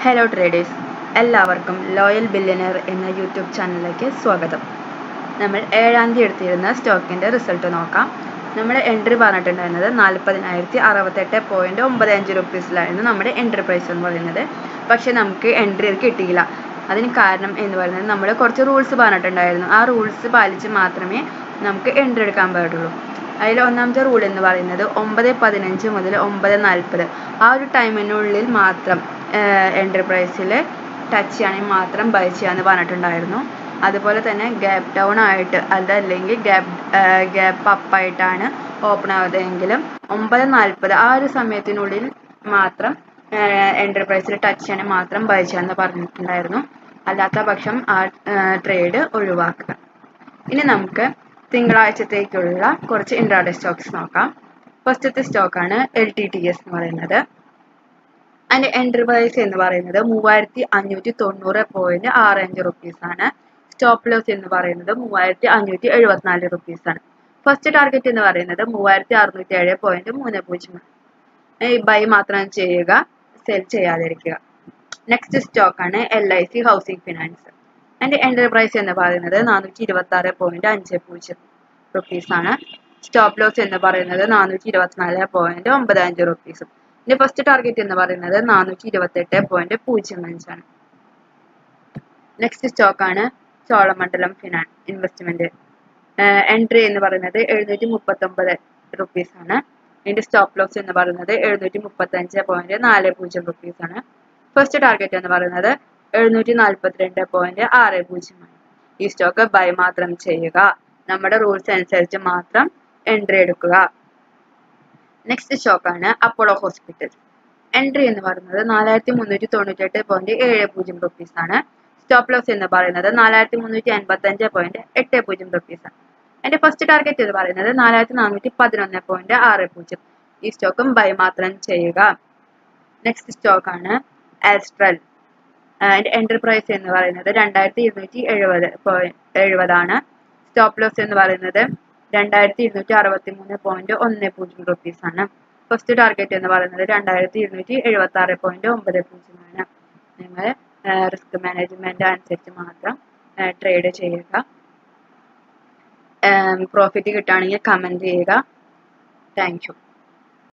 hello traders എല്ലാവർക്കും ലോയൽ billionaire എന്ന YouTube ചാനലിലേക്ക് സ്വാഗതം നമ്മൾ ഏഴാം തീയതി എടുത്തിരുന്ന സ്റ്റോക്കിൻ്റെ റിസൾട്ട് നോക്കാം നമ്മുടെ എൻട്രി പറഞ്ഞിട്ടുണ്ടായിരുന്നത് നാൽപ്പതിനായിരത്തി അറുപത്തെട്ട് പോയിൻറ്റ് ഒമ്പത് അഞ്ച് റുപ്പീസിലായിരുന്നു നമ്മുടെ എൻട്രി പ്രൈസ് എന്ന് പറയുന്നത് പക്ഷേ നമുക്ക് എൻട്രി കിട്ടിയില്ല അതിന് കാരണം എന്ന് പറയുന്നത് നമ്മൾ കുറച്ച് റൂൾസ് പറഞ്ഞിട്ടുണ്ടായിരുന്നു ആ റൂൾസ് പാലിച്ച് മാത്രമേ നമുക്ക് എൻട്രി എടുക്കാൻ പാടുള്ളൂ അതിൽ ഒന്നാമത്തെ റൂൾ എന്ന് പറയുന്നത് ഒമ്പത് പതിനഞ്ച് മുതൽ ഒമ്പത് നാൽപ്പത് ആ ഒരു ടൈമിനുള്ളിൽ മാത്രം എൻട്രി പ്രൈസിൽ ടച്ച് ചെയ്യുകയാണെങ്കിൽ മാത്രം ബൈ ചെയ്യാമെന്ന് പറഞ്ഞിട്ടുണ്ടായിരുന്നു അതുപോലെ തന്നെ ഗ്യാപ്പ് ഡൗൺ ആയിട്ട് അതല്ലെങ്കിൽ ഗ്യാപ്പ് ഗ്യാപ്പ് അപ്പ് ആയിട്ടാണ് ഓപ്പൺ ആവുന്നതെങ്കിലും ഒമ്പത് നാൽപ്പത് ആ ഒരു സമയത്തിനുള്ളിൽ മാത്രം എൻട്രി പ്രൈസിൽ ടച്ച് ചെയ്യണമെങ്കിൽ മാത്രം ബൈ ചെയ്യാമെന്ന് പറഞ്ഞിട്ടുണ്ടായിരുന്നു അല്ലാത്ത പക്ഷം ആ ട്രേഡ് ഒഴിവാക്കുക ഇനി നമുക്ക് തിങ്കളാഴ്ചത്തേക്കുള്ള കുറച്ച് ഇൻട്രാഡേ സ്റ്റോക്സ് നോക്കാം ഫസ്റ്റത്തെ സ്റ്റോക്കാണ് എൽ ടി ടി എസ് എന്ന് പറയുന്നത് അതിൻ്റെ എൻട്രി പ്രൈസ് എന്ന് പറയുന്നത് മൂവായിരത്തി അഞ്ഞൂറ്റി തൊണ്ണൂറ് പോയിന്റ് ആറ് അഞ്ച് റുപ്പീസ് ആണ് സ്റ്റോപ്പ് ലോസ് എന്ന് പറയുന്നത് മൂവായിരത്തി അഞ്ഞൂറ്റി എഴുപത്തിനാല് റുപ്പീസ് ആണ് ഫസ്റ്റ് ടാർഗറ്റ് എന്ന് പറയുന്നത് മൂവായിരത്തി അറുന്നൂറ്റി ഏഴ് പോയിന്റ് മൂന്ന് പൂജ്യം ബൈ മാത്രം ചെയ്യുക സെൽ ചെയ്യാതിരിക്കുക നെക്സ്റ്റ് സ്റ്റോക്കാണ് L I C housing finance അതിൻ്റെ എൻട്രി പ്രൈസ് എന്ന് പറയുന്നത് നാനൂറ്റി ഇരുപത്തി ആറ് പോയിന്റ് അഞ്ച് പൂജ്യം റുപ്പീസ് ആണ് സ്റ്റോപ്പ് ലോസ് എന്ന് പറയുന്നത് നാനൂറ്റി ഇരുപത്തിനാല് പോയിന്റ് ഒമ്പത് അഞ്ച് റുപ്പീസും ഇതിന്റെ ഫസ്റ്റ് ടാർഗറ്റ് എന്ന് പറയുന്നത് നാനൂറ്റി ഇരുപത്തെട്ട് പോയിന്റ് പൂജ്യം അഞ്ചാണ് നെക്സ്റ്റ് സ്റ്റോക്കാണ് ചോളമണ്ഡലം ഫിനാൻ ഇൻവെസ്റ്റ്മെന്റ് എൻട്രി എന്ന് പറയുന്നത് എഴുന്നൂറ്റി മുപ്പത്തൊമ്പത് റുപ്പീസ് ആണ് ഇതിന്റെ സ്റ്റോപ്പ് ലോസ് എന്ന് പറയുന്നത് എഴുന്നൂറ്റി മുപ്പത്തി അഞ്ച് പോയിന്റ് നാല് പൂജ്യം റുപ്പീസ് ആണ് ഫസ്റ്റ് ടാർഗറ്റ് എന്ന് പറയുന്നത് എഴുന്നൂറ്റി നാൽപ്പത്തിരണ്ട് പോയിന്റ് ആറ് പൂജ്യമാണ് ഈ സ്റ്റോക്ക് ബൈ മാത്രം ചെയ്യുക നമ്മുടെ റൂൾസ് അനുസരിച്ച് മാത്രം എൻട്രി എടുക്കുക നെക്സ്റ്റ് സ്റ്റോക്കാണ് അപ്പോളോ ഹോസ്പിറ്റൽ എൻട്രി എന്ന് പറയുന്നത് നാലായിരത്തി മുന്നൂറ്റി തൊണ്ണൂറ്റെട്ട് പോയിന്റ് ഏഴ് പൂജ്യം റുപ്പീസ് ആണ് സ്റ്റോപ്പ് ലോസ് എന്ന് പറയുന്നത് നാലായിരത്തി മുന്നൂറ്റി അൻപത്തി അഞ്ച് പോയിന്റ് എട്ട് പൂജ്യം റുപ്പീസ് ആണ് എന്റെ ഫസ്റ്റ് ടാർഗറ്റ് എന്ന് പറയുന്നത് നാലായിരത്തി നാനൂറ്റി പതിനൊന്ന് പോയിന്റ് ആറ് പൂജ്യം ഈ സ്റ്റോക്കും ബൈ മാത്രം ചെയ്യുക നെക്സ്റ്റ് സ്റ്റോക്കാണ് ആസ്ട്രൽ അതിന്റെ എൻട്രി പ്രൈസ് എന്ന് പറയുന്നത് രണ്ടായിരത്തി ഇരുന്നൂറ്റി എഴുപത് എഴുപതാണ് സ്റ്റോപ്പ് ലോസ് എന്ന് പറയുന്നത് രണ്ടായിരത്തി ഇരുന്നൂറ്റി അറുപത്തി മൂന്ന് പോയിന്റ് ഒന്ന് പൂജ്യം റുപ്പീസ് ആണ് ഫസ്റ്റ് ടാർഗറ്റ് എന്ന് പറയുന്നത് രണ്ടായിരത്തി ഇരുന്നൂറ്റി എഴുപത്തി ആറ് പോയിന്റ് ഒമ്പത് പൂജ്യമാണ് നിങ്ങൾ റിസ്ക് മാനേജ്മെന്റ് അനുസരിച്ച് മാത്രം ട്രേഡ് ചെയ്യുക പ്രോഫിറ്റ് കിട്ടുകയാണെങ്കിൽ കമന്റ് ചെയ്യുക താങ്ക് യു